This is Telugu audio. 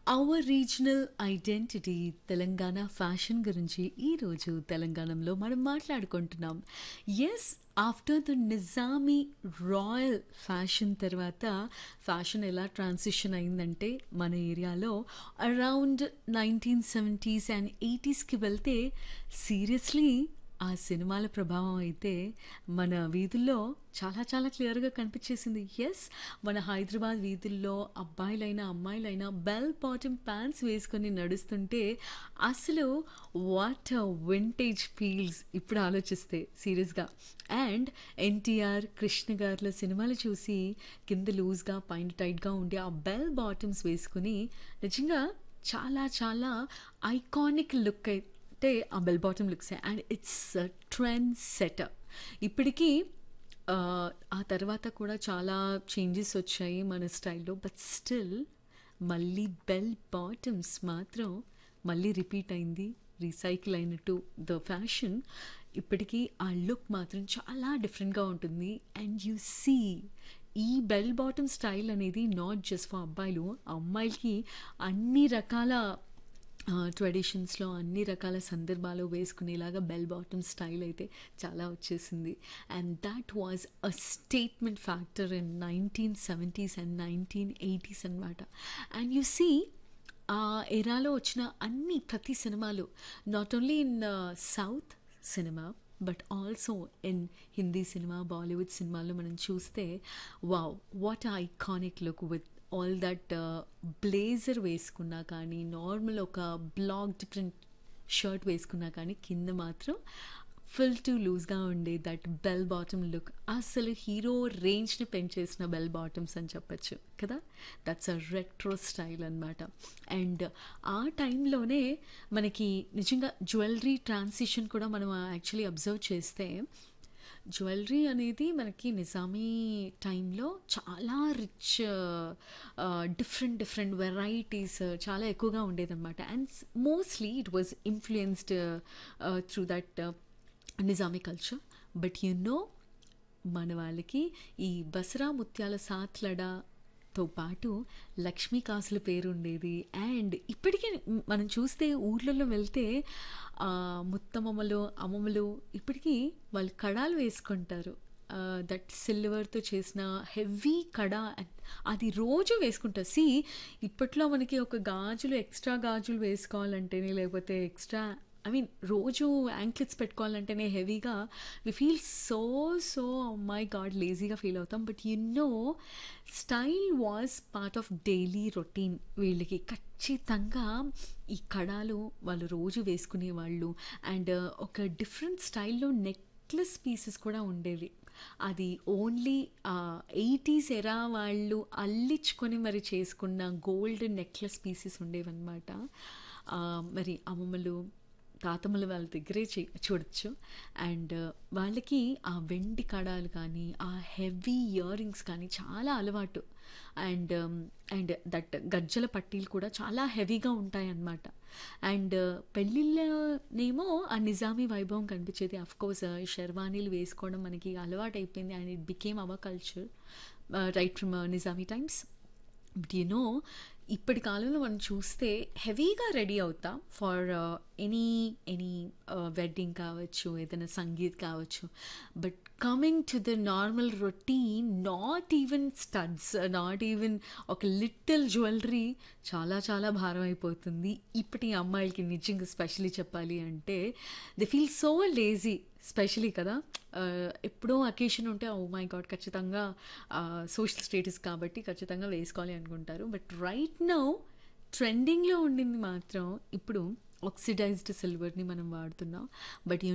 hour regional identity Telangana fashion గురించి ఈరోజు తెలంగాణలో మనం మాట్లాడుకుంటున్నాం yes after the Nizami royal fashion తర్వాత ఫ్యాషన్ ఎలా ట్రాన్సిషన్ అయిందంటే మన ఏరియాలో అరౌండ్ నైన్టీన్ సెవెంటీస్ అండ్ ఎయిటీస్కి వెళ్తే సీరియస్లీ ఆ సినిమాల ప్రభావం అయితే మన వీధుల్లో చాలా చాలా క్లియర్గా కనిపించేసింది ఎస్ మన హైదరాబాద్ వీధుల్లో అబ్బాయిలైనా అమ్మాయిలైనా బెల్ బాటమ్ ప్యాంట్స్ వేసుకొని నడుస్తుంటే అసలు వాట్ వింటేజ్ ఫీల్స్ ఇప్పుడు ఆలోచిస్తే సీరియస్గా అండ్ ఎన్టీఆర్ కృష్ణ గారుల సినిమాలు చూసి కింద లూజ్గా పైన టైట్గా ఉండే ఆ బెల్ బాటమ్స్ వేసుకుని నిజంగా చాలా చాలా ఐకానిక్ లుక్ అయితే అంటే ఆ bell bottom looks and it's trend setter ఇప్పటికీ ఆ తర్వాత కూడా చాలా చేంజెస్ వచ్చాయి మన స్టైల్లో బట్ స్టిల్ మళ్ళీ బెల్ బాటమ్స్ మాత్రం మళ్ళీ రిపీట్ అయింది రీసైకిల్ అయినట్టు ద ఫ్యాషన్ ఇప్పటికీ ఆ లుక్ మాత్రం చాలా డిఫరెంట్గా ఉంటుంది అండ్ యు సీ ఈ బెల్ బాటమ్ స్టైల్ అనేది నాట్ జస్ట్ ఫర్ అబ్బాయిలు అమ్మాయిలకి అన్ని రకాల ట్రెడిషన్స్లో అన్ని రకాల సందర్భాలు వేసుకునేలాగా బెల్ బాటమ్ స్టైల్ అయితే చాలా వచ్చేసింది and that was a statement factor in nineteen seventies and nineteen eighties అనమాట అండ్ యు సీ ఆ ఎరాలో వచ్చిన అన్ని ప్రతి సినిమాలు not only in south cinema but also in Hindi cinema Bollywood సినిమాల్లో మనం చూస్తే wow what iconic look with all that blazer వేసుకున్నా కానీ నార్మల్ ఒక బ్లాక్ ప్రింట్ షర్ట్ వేసుకున్నా కానీ కింద మాత్రం ఫిల్ టు లూజ్గా ఉండే దట్ బెల్ బాటమ్ లుక్ అసలు హీరో రేంజ్ని పెంచేసిన బెల్ బాటమ్స్ అని చెప్పచ్చు కదా దట్స్ అ రెట్రో స్టైల్ అనమాట అండ్ ఆ టైంలోనే మనకి నిజంగా జ్యువెలరీ ట్రాన్సిషన్ కూడా మనం యాక్చువల్లీ అబ్జర్వ్ చేస్తే జ్యువెలరీ అనేది మనకి నిజామీ టైంలో చాలా రిచ్ డిఫరెంట్ డిఫరెంట్ వెరైటీస్ చాలా ఎక్కువగా ఉండేదన్నమాట and mostly it was influenced through that Nizami culture but you know మన వాళ్ళకి ఈ బసరా ముత్యాల సాత్లడతో పాటు లక్ష్మీ కాసుల పేరు ఉండేది అండ్ ఇప్పటికీ మనం చూస్తే ఊర్లలో వెళ్తే ముత్తమ్మమ్మలు అమ్మమ్మలు ఇప్పటికీ వాళ్ళు కడాలు వేసుకుంటారు దట్ సిల్వర్తో చేసిన హెవీ కడ అది రోజు వేసుకుంటారు సి ఇప్పట్లో మనకి ఒక గాజులు ఎక్స్ట్రా గాజులు వేసుకోవాలంటేనే లేకపోతే ఎక్స్ట్రా ఐ మీన్ రోజు యాంక్లెట్స్ పెట్టుకోవాలంటేనే హెవీగా we feel so so my god లేజీగా ఫీల్ అవుతాం but you know style was part of daily routine వీళ్ళకి ఖచ్చితంగా ఈ కడాలు వాళ్ళు రోజు వేసుకునేవాళ్ళు అండ్ ఒక డిఫరెంట్ స్టైల్లో నెక్లెస్ పీసెస్ కూడా ఉండేవి అది ఓన్లీ ఎయిటీస్ ఎరా వాళ్ళు అల్లించుకొని మరి చేసుకున్న గోల్డ్ నెక్లెస్ పీసెస్ ఉండేవన్నమాట మరి అమ్మమ్మలు తాతమ్మల వాళ్ళ దగ్గరే చూడొచ్చు అండ్ వాళ్ళకి ఆ వెండి కడాలు కానీ ఆ హెవీ ఇయర్ రింగ్స్ కానీ చాలా అలవాటు అండ్ అండ్ దట్ గజ్జల పట్టీలు కూడా చాలా హెవీగా ఉంటాయి అన్నమాట అండ్ పెళ్ళిళ్ళనేమో ఆ నిజామీ వైభవం కనిపించేది కోర్స్ షెర్వానీలు వేసుకోవడం మనకి అలవాటు అయిపోయింది and it became our culture right from Nizami times but you know ఇప్పటి కాలంలో మనం చూస్తే హెవీగా రెడీ అవుతాం ఫర్ ఎనీ ఎనీ వెడ్డింగ్ కావచ్చు ఏదైనా సంగీత్ కావచ్చు but coming to the normal routine not even studs not even ఒక లిటిల్ జ్యువెలరీ చాలా చాలా భారం అయిపోతుంది ఇప్పటి అమ్మాయిలకి నిజంగా స్పెషలీ చెప్పాలి అంటే they feel so lazy specially కదా ఎప్పుడో అకేషన్ ఉంటే ఓ మై గాడ్ ఖచ్చితంగా సోషల్ స్టేటస్ కాబట్టి ఖచ్చితంగా వేసుకోవాలి అనుకుంటారు బట్ రైట్ నౌ ట్రెండింగ్లో ఉండింది మాత్రం ఇప్పుడు ఆక్సిడైజ్డ్ సిల్వర్ని మనం వాడుతున్నాం బట్